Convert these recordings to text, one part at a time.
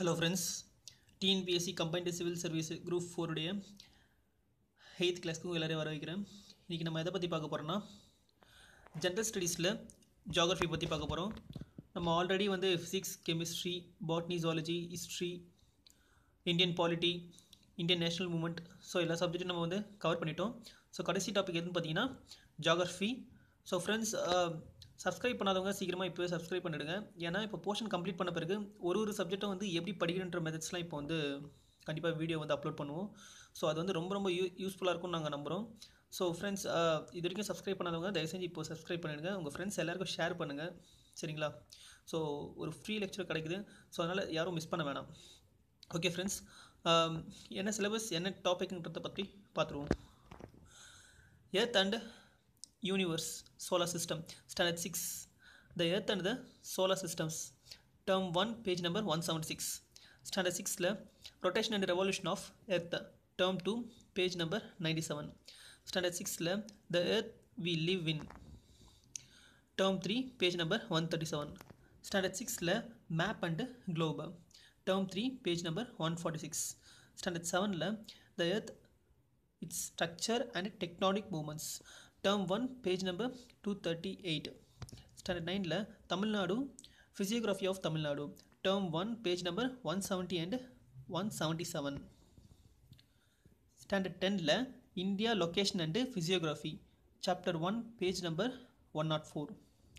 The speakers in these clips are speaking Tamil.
hello friends TNPSC combined civil service group ஃபோருடைய எயித் கிளாஸ்க்கு உங்கள் எல்லாரையும் வர வைக்கிறேன் இன்றைக்கி நம்ம எதை பற்றி பார்க்க போகிறோன்னா ஜென்ரல் ஸ்டடீஸில் ஜியாகிரஃபி பற்றி பார்க்க போகிறோம் நம்ம ஆல்ரெடி வந்து physics chemistry botany zoology history Indian polity Indian national movement so எல்லா சப்ஜெக்ட்டும் நம்ம வந்து கவர் பண்ணிட்டோம் ஸோ கடைசி டாபிக் எதுன்னு பார்த்தீங்கன்னா ஜியாகிரஃபி ஸோ ஃப்ரெண்ட்ஸ் சப்ஸ்கிரைப் பண்ணாதவங்க சீக்கிரமாக இப்போவே சப்ஸ்கிரைப் பண்ணிடுங்க ஏன்னா இப்போ போர்ஷன் கம்ப்ளீட் பண்ண பிறகு ஒரு ஒரு சப்ஜெக்ட்டும் வந்து எப்படி படிக்கிறன்ற மெத்தட்ஸ்லாம் இப்போ வந்து கண்டிப்பாக வீடியோ வந்து அப்லோட் பண்ணுவோம் ஸோ அது வந்து ரொம்ப ரொம்ப யூ யூஸ்ஃபுல்லாக இருக்கும்னு நாங்கள் நம்புகிறோம் ஸோ ஃப்ரெண்ட்ஸ் இது வரைக்கும் சப்ஸ்கிரைப் பண்ணாதவங்க தயவு செஞ்சு இப்போ சப்ஸ்கிரைப் பண்ணிடுங்க உங்கள் ஃப்ரெண்ட்ஸ் எல்லாருக்கும் ஷேர் பண்ணுங்கள் சரிங்களா ஸோ ஒரு ஃப்ரீ லெக்சர் கிடைக்குது ஸோ அதனால் யாரும் மிஸ் பண்ண வேணாம் ஓகே ஃப்ரெண்ட்ஸ் என்ன சிலபஸ் என்ன டாபிக்ன்றதை பற்றி பார்த்துருவோம் earth and universe solar system standard six the earth and the solar systems term one page number one seventy six standard சிக்ஸில் rotation and revolution of earth term two page number ninety seven standard சிக்ஸில் the earth we live in term three page number one thirty seven standard சிக்ஸில் map and globe term three page number one forty six standard செவனில் the earth its structure and டெக்னானிக் movements term one page number two thirty eight standard நைனில் Tamil Nadu physiography of Tamil Nadu term one page number one seventy and one seventy seven standard டெனில் India location and physiography chapter one page number one naught four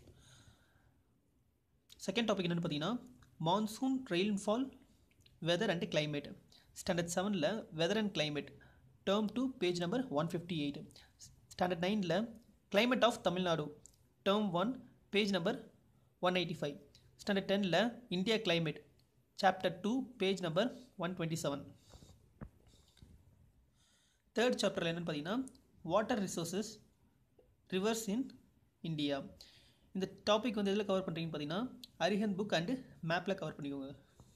second topic என்னென்னு பார்த்தீங்கன்னா monsoon rainfall weather and climate standard செவனில் weather and climate term two page number one fifty eight standard நைனில் climate of Tamil Nadu term one page number one eighty five standard டெனில் India climate chapter two page number one twenty seven third சாப்டரில் என்னென்னு பார்த்தீங்கன்னா water resources rivers in India இந்த டாபிக் வந்து எதில் கவர் பண்ணுறீங்கன்னு பார்த்தீங்கன்னா அரிஹன் புக் அண்டு மேப்பில் கவர் பண்ணிக்கோங்க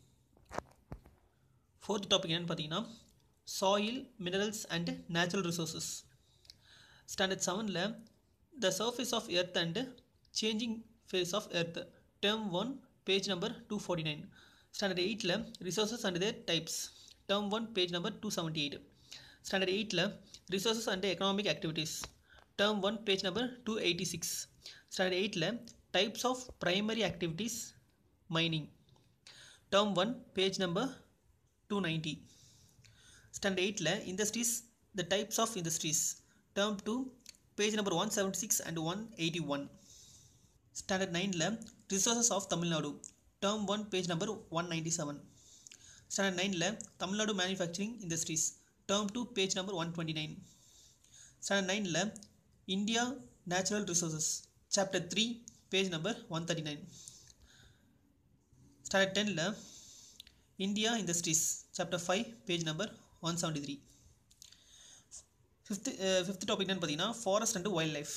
ஃபோர்த் டாபிக் என்னென்னு பார்த்தீங்கன்னா soil minerals and natural resources standard செவனில் the surface of earth and changing face of earth term one page number two forty nine standard எயிட்டில் resources and their types term one page number two seventy eight standard எயிட்டில் resources and economic activities term one page number two eighty six standard எயிட்டில் types of primary activities mining term one page number two ninety standard எயிட்டில் industries the types of industries term two page number one seventy six and one eighty one standard நைனில் resources of Tamil Nadu term one page number one ninety seven standard நைனில் Tamil Nadu manufacturing industries term two page number one twenty nine standard நைனில் India natural resources chapter three page number one thirty nine standard டெனில் India industries chapter five page number one seventy three fifth fifth topic என்னன்னு பார்த்தீங்கன்னா forest and wildlife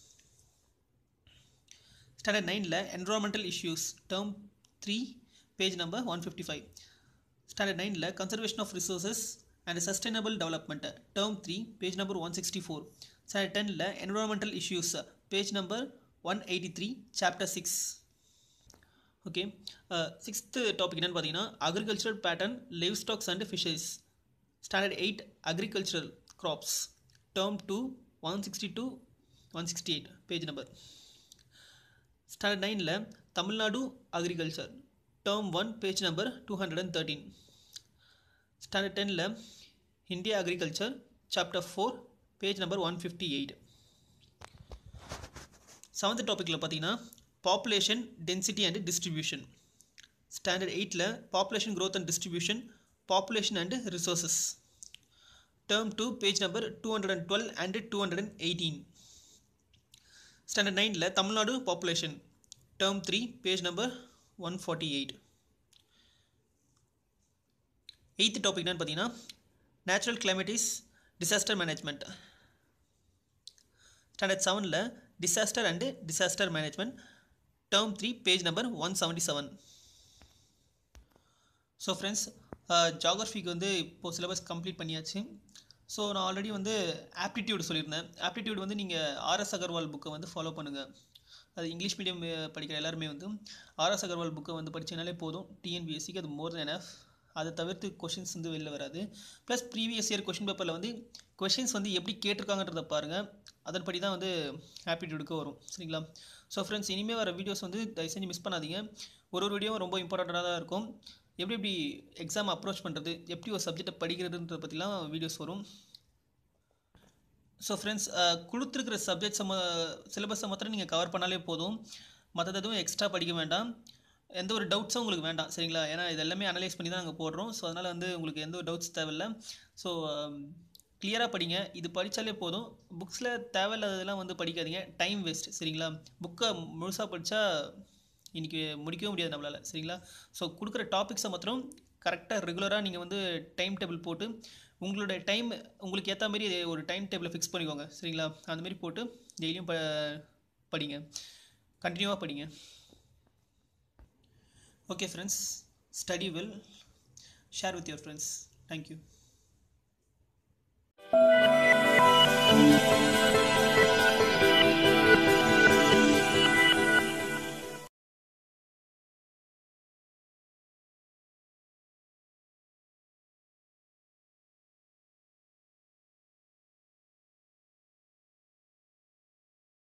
standard நைனில் environmental issues term three page number one fifty five standard நைனில் conservation of resources and sustainable development term three page number one sixty four standard டெனில் environmental issues page number one eighty three chapter six okay sixth topic என்னென்னு பார்த்தீங்கன்னா agricultural pattern livestocks and fisheries standard eight agricultural crops term two one sixty two one sixty eight page number standard நைனில் Tamil Nadu agriculture term one page number two hundred and thirteen standard டெனில் India agriculture chapter four page number one fifty eight seventh டாப்பிக்கில் பார்த்தீங்கன்னா population density and distribution standard எயிட்டில் population growth and distribution population and resources term two page number two hundred and twelve and two hundred and eighteen standard நைனில் Tamil Nadu population term three page number one forty eight eighth topic என்னன்னு பார்த்தீங்கன்னா natural calamities disaster management standard செவனில் disaster and disaster management term three page number one seventy seven so friends ஜாகிரஃபிக்கு வந்து இப்போது சிலபஸ் கம்ப்ளீட் பண்ணியாச்சு ஸோ நான் ஆல்ரெடி வந்து ஆப்டிடியூட் சொல்லியிருந்தேன் ஆப்டிடியூட் வந்து நீங்கள் ஆர்எஸ் அகர்வால் புக்கை வந்து ஃபாலோ பண்ணுங்கள் அது இங்கிலீஷ் மீடியம் படிக்கிற எல்லாருமே வந்து ஆர்எஸ் அகர்வால் புக்கை வந்து படிச்சிங்கனாலே போதும் டிஎன்பிஎஸ்சிக்கு அது மோர் தென் எஃப் அதை தவிர்த்து கொஷின்ஸ் வந்து வெளில வராது ப்ளஸ் ப்ரீவியஸ் இயர் கொஷின் பேப்பரில் வந்து கொஷின்ஸ் வந்து எப்படி கேட்டிருக்காங்கன்றத பாருங்கள் அதன்படி தான் வந்து ஆப்டிடியூடுக்கு வரும் சரிங்களா ஸோ ஃப்ரெண்ட்ஸ் இனிமேல் வர வீடியோஸ் வந்து தயவு செஞ்சு மிஸ் பண்ணாதீங்க ஒரு ஒரு வீடியோவும் ரொம்ப இம்பார்ட்டண்ட்டாக தான் இருக்கும் எப்படி எப்படி எக்ஸாம் அப்ரோச் பண்ணுறது எப்படி ஒரு சப்ஜெக்டை படிக்கிறதுன்றத பற்றிலாம் வீடியோஸ் வரும் ஸோ ஃப்ரெண்ட்ஸ் கொடுத்துருக்கிற சப்ஜெக்ட்ஸை ம சிலபஸை மாத்திரம் நீங்கள் கவர் பண்ணாலே போதும் மற்றது எதுவும் எக்ஸ்ட்ரா படிக்க வேண்டாம் எந்த ஒரு டவுட்ஸும் உங்களுக்கு வேண்டாம் சரிங்களா ஏன்னா இது எல்லாமே அனலைஸ் பண்ணி தான் நாங்கள் போடுறோம் ஸோ அதனால் வந்து உங்களுக்கு எந்த ஒரு டவுட்ஸ் தேவையில்லை ஸோ கிளியராக படிங்க இது படித்தாலே போதும் புக்ஸில் தேவையில்லாததெல்லாம் வந்து படிக்காதீங்க டைம் வேஸ்ட் சரிங்களா புக்கை முழுசாக படித்தா இன்றைக்கி முடிக்கவே முடியாது நம்மளால் சரிங்களா ஸோ கொடுக்குற டாபிக்ஸை மாத்திரம் கரெக்டாக ரெகுலராக நீங்கள் வந்து டைம் டேபிள் போட்டு உங்களோட டைம் உங்களுக்கு ஏற்ற மாதிரி ஒரு டைம் டேபிளை ஃபிக்ஸ் பண்ணிக்கோங்க சரிங்களா அந்த மாதிரி போட்டு டெய்லியும் ப படிங்க கண்டினியூவாக படிங்க okay friends study well share with your friends thank you